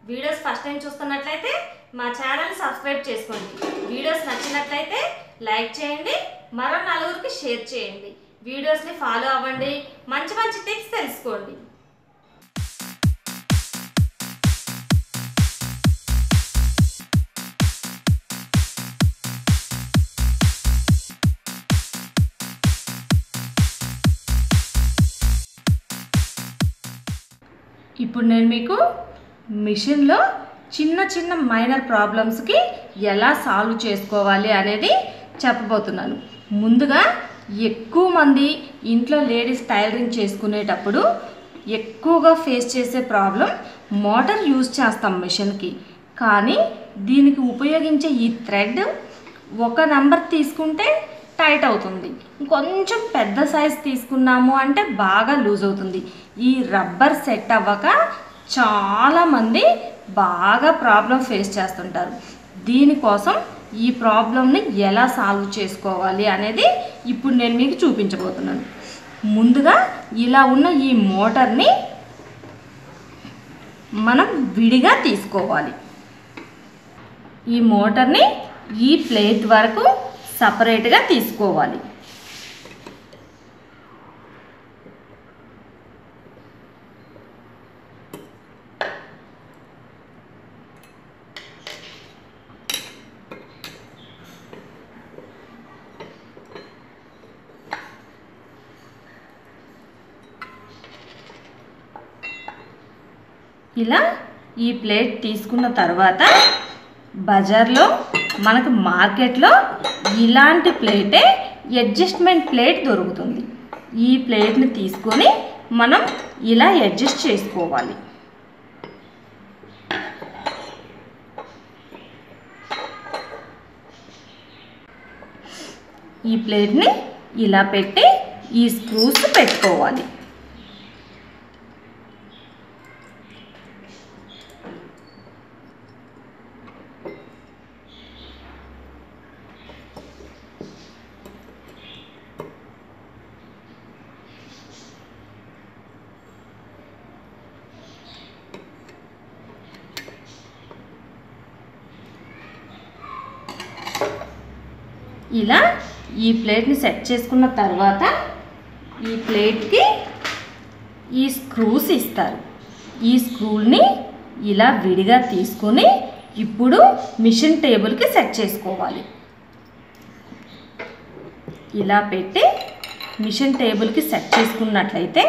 videos first time చూస్తున్నట్లయితే మా channel subscribe చేసుకోండి వీడియోస్ నచ్చినట్లయితే లైక్ చేయండి మరో నలుగురికి షేర్ చేయండి వీడియోస్ని ఫాలో అవ్వండి మంచి మంచి టిప్స్ తెలుసుకోండి ఇప్పుడు నేను మీకు మిషన్లో చిన్న చిన్న మైనర్ ప్రాబ్లమ్స్కి ఎలా సాల్వ్ చేసుకోవాలి అనేది చెప్పబోతున్నాను ముందుగా ఎక్కువ మంది ఇంట్లో లేడీస్ టైలరింగ్ చేసుకునేటప్పుడు ఎక్కువగా ఫేస్ చేసే ప్రాబ్లం మోటార్ యూజ్ చేస్తాం మిషన్కి కానీ దీనికి ఉపయోగించే ఈ థ్రెడ్ ఒక నంబర్ తీసుకుంటే టైట్ అవుతుంది కొంచెం పెద్ద సైజ్ తీసుకున్నాము అంటే బాగా లూజ్ అవుతుంది ఈ రబ్బర్ సెట్ అవ్వక చాలామంది బాగా ప్రాబ్లం ఫేస్ చేస్తుంటారు దీనికోసం ఈ ప్రాబ్లమ్ని ఎలా సాల్వ్ చేసుకోవాలి అనేది ఇప్పుడు నేను మీకు చూపించబోతున్నాను ముందుగా ఇలా ఉన్న ఈ మోటార్ని మనం విడిగా తీసుకోవాలి ఈ మోటార్ని ఈ ప్లేట్ వరకు సపరేట్గా తీసుకోవాలి ఇలా ఈ ప్లేట్ తీసుకున్న తర్వాత బజార్లో మనకు మార్కెట్లో ఇలాంటి ప్లేటే అడ్జస్ట్మెంట్ ప్లేట్ దొరుకుతుంది ఈ ప్లేట్ని తీసుకొని మనం ఇలా అడ్జస్ట్ చేసుకోవాలి ఈ ప్లేట్ని ఇలా పెట్టి ఈ స్క్రూస్ పెట్టుకోవాలి ఇలా ఈ ప్లేట్ని సెట్ చేసుకున్న తర్వాత ఈ ప్లేట్కి ఈ స్క్రూస్ ఇస్తారు ఈ స్క్రూల్ని ఇలా విడిగా తీసుకొని ఇప్పుడు మిషన్ టేబుల్కి సెట్ చేసుకోవాలి ఇలా పెట్టి మిషన్ టేబుల్కి సెట్ చేసుకున్నట్లయితే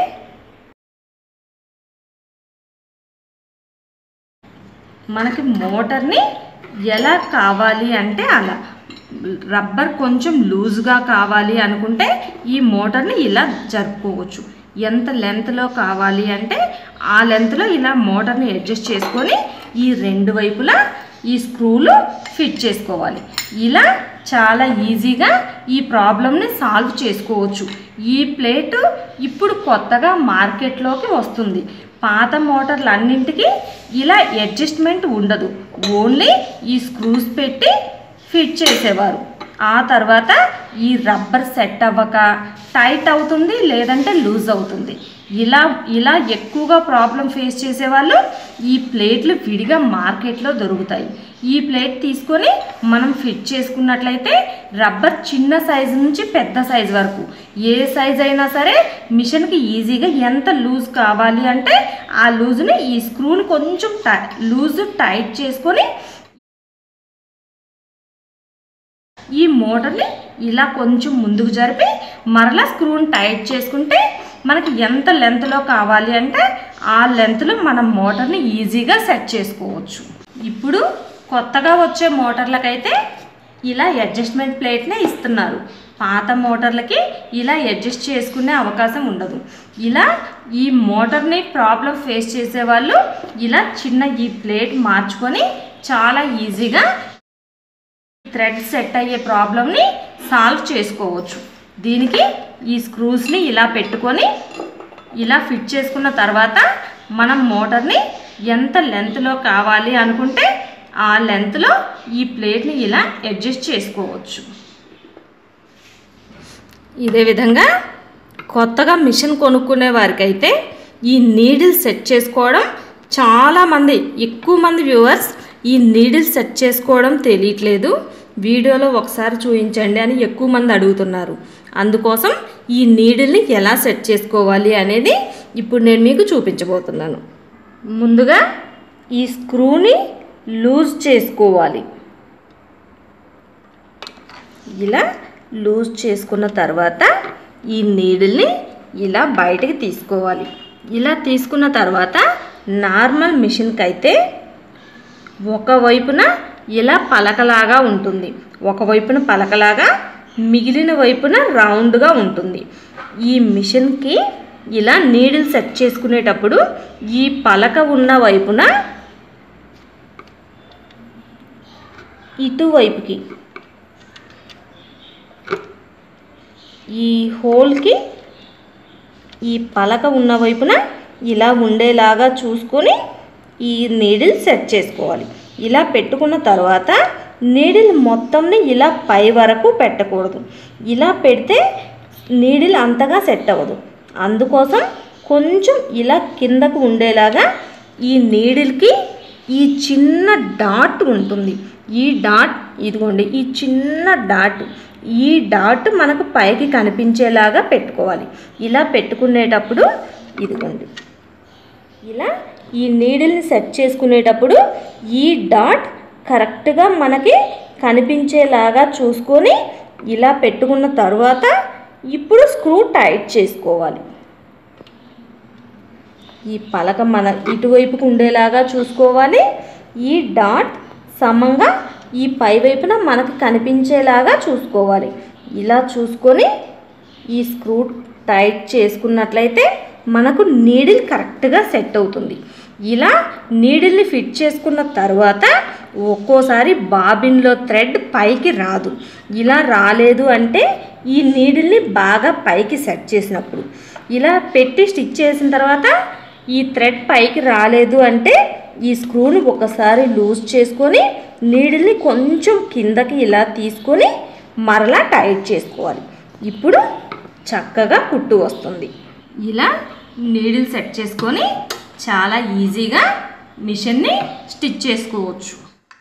మనకి మోటార్ని ఎలా కావాలి అంటే అలా రబ్బర్ కొంచెం లూజ్గా కావాలి అనుకుంటే ఈ మోటార్ని ఇలా జరుపుకోవచ్చు ఎంత లెంత్లో కావాలి అంటే ఆ లెంత్లో ఇలా మోటార్ని అడ్జస్ట్ చేసుకొని ఈ రెండు వైపులా ఈ స్క్రూలు ఫిట్ చేసుకోవాలి ఇలా చాలా ఈజీగా ఈ ప్రాబ్లమ్ని సాల్వ్ చేసుకోవచ్చు ఈ ప్లేట్ ఇప్పుడు కొత్తగా మార్కెట్లోకి వస్తుంది పాత మోటార్లు అన్నింటికి ఇలా అడ్జస్ట్మెంట్ ఉండదు ఓన్లీ ఈ స్క్రూస్ పెట్టి ఫిట్ చేసేవారు ఆ తర్వాత ఈ రబ్బర్ సెట్ అవ్వక టైట్ అవుతుంది లేదంటే లూజ్ అవుతుంది ఇలా ఇలా ఎక్కువగా ప్రాబ్లం ఫేస్ చేసేవాళ్ళు ఈ ప్లేట్లు విడిగా మార్కెట్లో దొరుకుతాయి ఈ ప్లేట్ తీసుకొని మనం ఫిట్ చేసుకున్నట్లయితే రబ్బర్ చిన్న సైజు నుంచి పెద్ద సైజు వరకు ఏ సైజ్ అయినా సరే మిషన్కి ఈజీగా ఎంత లూజ్ కావాలి అంటే ఆ లూజ్ని ఈ స్క్రూని కొంచెం టై లూజ్ టైట్ చేసుకొని ఈ మోటార్ని ఇలా కొంచెం ముందుకు జరిపి మరలా స్క్రూని టైట్ చేసుకుంటే మనకి ఎంత లెంత్లో కావాలి అంటే ఆ లెంత్లో మనం మోటార్ని ఈజీగా సెట్ చేసుకోవచ్చు ఇప్పుడు కొత్తగా వచ్చే మోటార్లకైతే ఇలా అడ్జస్ట్మెంట్ ప్లేట్నే ఇస్తున్నారు పాత మోటార్లకి ఇలా అడ్జస్ట్ చేసుకునే అవకాశం ఉండదు ఇలా ఈ మోటార్ని ప్రాబ్లం ఫేస్ చేసేవాళ్ళు ఇలా చిన్న ఈ ప్లేట్ మార్చుకొని చాలా ఈజీగా థ్రెడ్ సెట్ అయ్యే ప్రాబ్లమ్ని సాల్వ్ చేసుకోవచ్చు దీనికి ఈ స్క్రూస్ని ఇలా పెట్టుకొని ఇలా ఫిట్ చేసుకున్న తర్వాత మనం మోటార్ని ఎంత లెంత్లో కావాలి అనుకుంటే ఆ లెంత్లో ఈ ప్లేట్ని ఇలా అడ్జస్ట్ చేసుకోవచ్చు ఇదే విధంగా కొత్తగా మిషన్ కొనుక్కునే వారికైతే ఈ నీడిల్ సెట్ చేసుకోవడం చాలామంది ఎక్కువ మంది వ్యూవర్స్ ఈ నీడిల్ సెట్ చేసుకోవడం తెలియట్లేదు వీడియోలో ఒకసారి చూపించండి అని ఎక్కువ మంది అడుగుతున్నారు అందుకోసం ఈ నీడిల్ని ఎలా సెట్ చేసుకోవాలి అనేది ఇప్పుడు నేను మీకు చూపించబోతున్నాను ముందుగా ఈ స్క్రూని లూజ్ చేసుకోవాలి ఇలా లూజ్ చేసుకున్న తర్వాత ఈ నీడిల్ని ఇలా బయటికి తీసుకోవాలి ఇలా తీసుకున్న తర్వాత నార్మల్ మిషన్కి అయితే ఒకవైపున ఇలా పలకలాగా ఉంటుంది ఒకవైపున పలకలాగా మిగిలిన వైపున రౌండ్గా ఉంటుంది ఈ మిషన్కి ఇలా నీడిల్ సెట్ చేసుకునేటప్పుడు ఈ పలక ఉన్న వైపున ఇటువైపుకి ఈ హోల్కి ఈ పలక ఉన్న వైపున ఇలా ఉండేలాగా చూసుకొని ఈ నీడిల్ సెట్ చేసుకోవాలి ఇలా పెట్టుకున్న తర్వాత నీడిల్ మొత్తంని ఇలా పై వరకు పెట్టకూడదు ఇలా పెడితే నీడిల్ అంతగా సెట్ అవ్వదు అందుకోసం కొంచెం ఇలా కిందకు ఉండేలాగా ఈ నీడిల్కి ఈ చిన్న డాట్ ఉంటుంది ఈ డాట్ ఇదిగోండి ఈ చిన్న డాట్ ఈ డాట్ మనకు పైకి కనిపించేలాగా పెట్టుకోవాలి ఇలా పెట్టుకునేటప్పుడు ఇదిగోండి ఇలా ఈ నీడిల్ని సెట్ చేసుకునేటప్పుడు ఈ డాట్ కరెక్ట్గా మనకి కనిపించేలాగా చూసుకొని ఇలా పెట్టుకున్న తర్వాత ఇప్పుడు స్క్రూ టైట్ చేసుకోవాలి ఈ పలక మన ఇటువైపుకు ఉండేలాగా చూసుకోవాలి ఈ డాట్ సమంగా ఈ పై వైపున మనకు కనిపించేలాగా చూసుకోవాలి ఇలా చూసుకొని ఈ స్క్రూ టైట్ చేసుకున్నట్లయితే మనకు నీడిల్ కరెక్ట్గా సెట్ అవుతుంది ఇలా నీడిల్ని ఫిట్ చేసుకున్న తర్వాత ఒక్కోసారి బాబిన్లో థ్రెడ్ పైకి రాదు ఇలా రాలేదు అంటే ఈ నీడిల్ని బాగా పైకి సెట్ చేసినప్పుడు ఇలా పెట్టి స్టిచ్ చేసిన తర్వాత ఈ థ్రెడ్ పైకి రాలేదు అంటే ఈ స్క్రూని ఒకసారి లూజ్ చేసుకొని నీడిల్ని కొంచెం కిందకి ఇలా తీసుకొని మరలా టైట్ చేసుకోవాలి ఇప్పుడు చక్కగా కుట్టు వస్తుంది ఇలా నీడిల్ సెట్ చేసుకొని చాలా ఈజీగా మిషన్ని స్టిచ్ చేసుకోవచ్చు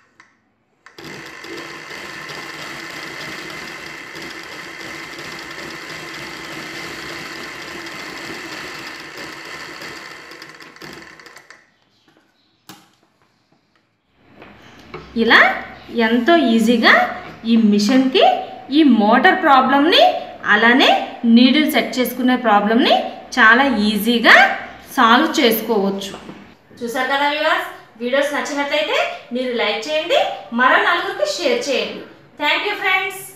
ఇలా ఎంతో ఈజీగా ఈ మిషన్కి ఈ మోటార్ ప్రాబ్లమ్ని అలానే నీడిల్ సెట్ చేసుకునే ప్రాబ్లమ్ని చాలా ఈజీగా సాల్వ్ చేసుకోవచ్చు చూసారు కదా వ్యూవర్స్ వీడియోస్ నచ్చినట్లయితే మీరు లైక్ చేయండి మరో నలుగురికి షేర్ చేయండి థ్యాంక్ యూ ఫ్రెండ్స్